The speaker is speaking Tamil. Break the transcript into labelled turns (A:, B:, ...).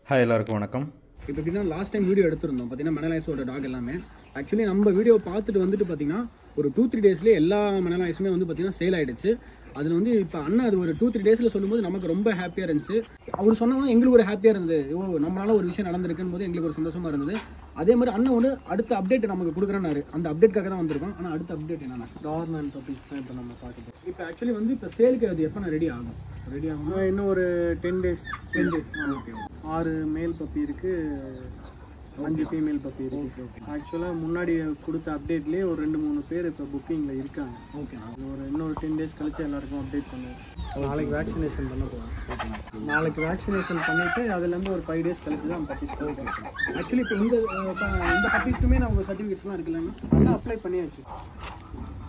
A: ஹாய் எல்லாருக்கும் வணக்கம்
B: இப்போ எப்படின்னா லாஸ்ட் டைம் வீடியோ எடுத்திருந்தோம் பார்த்தீங்கன்னா மனலாய்ஸோட டாக் எல்லாமே ஆக்சுவலி நம்ம வீடியோ பார்த்துட்டு வந்துட்டு பார்த்தீங்கன்னா ஒரு டூ த்ரீ டேஸ்லேயே எல்லா மனலாய்ஸுமே வந்து பார்த்தீங்கன்னா சேல் ஆயிடுச்சு அதில் வந்து இப்போ அண்ணா அது ஒரு டூ த்ரீ டேஸில் சொல்லும்போது நமக்கு ரொம்ப ஹாப்பியாக இருந்துச்சு அவர் சொன்னோன்னா எங்களுக்கு ஒரு ஹாப்பியாக இருந்தது ஓ நம்மளால ஒரு விஷயம் நடந்திருக்குன்னு போது எங்களுக்கு ஒரு சந்தோஷமா இருந்தது அதே மாதிரி அண்ணன் வந்து அடுத்த அப்டேட் நமக்கு கொடுக்குறேன்னாரு அந்த அப்டேட்காக தான் வந்திருக்கோம் ஆனால் அடுத்த அப்டேட் என்னன்னா
C: கவர்மெண்ட் பப்பீஸ் தான் இப்போ நம்ம பார்க்குறோம்
B: இப்போ ஆக்சுவலி வந்து இப்போ சேலுக்கு அது எப்போ ரெடி ஆகும் ரெடி ஆகும்
C: இன்னும் ஒரு ten days
B: ten days okay
C: ஆறு மேல் பப்பி இருக்கு அஞ்சு ஃபீமேல் பப்பி இருக்கு ஆக்சுவலாக முன்னாடி கொடுத்த அப்டேட்லேயே ஒரு ரெண்டு மூணு பேர் இப்போ புக்கிங்கில் இருக்காங்க
B: ஓகே
C: அது ஒரு இன்னொரு டென் டேஸ் கழிச்சு எல்லாருக்கும் அப்டேட் பண்ணுவோம் நாளைக்கு வேக்சினேஷன் பண்ண போகிறோம் நாளைக்கு வேக்சினேஷன் பண்ணிவிட்டு அதுலேருந்து ஒரு ஃபைவ் டேஸ் கழிச்சு தான் பப்பீஸ்
B: ஆக்சுவலி இப்போ இந்த அஹ், இப்ப இந்த பப்பீஸ்க்குமே நான் உங்கள் சர்டிஃபிகேட்ஸ்லாம் இருக்குல்லங்க
C: அதெல்லாம் அப்ளை பண்ணியாச்சு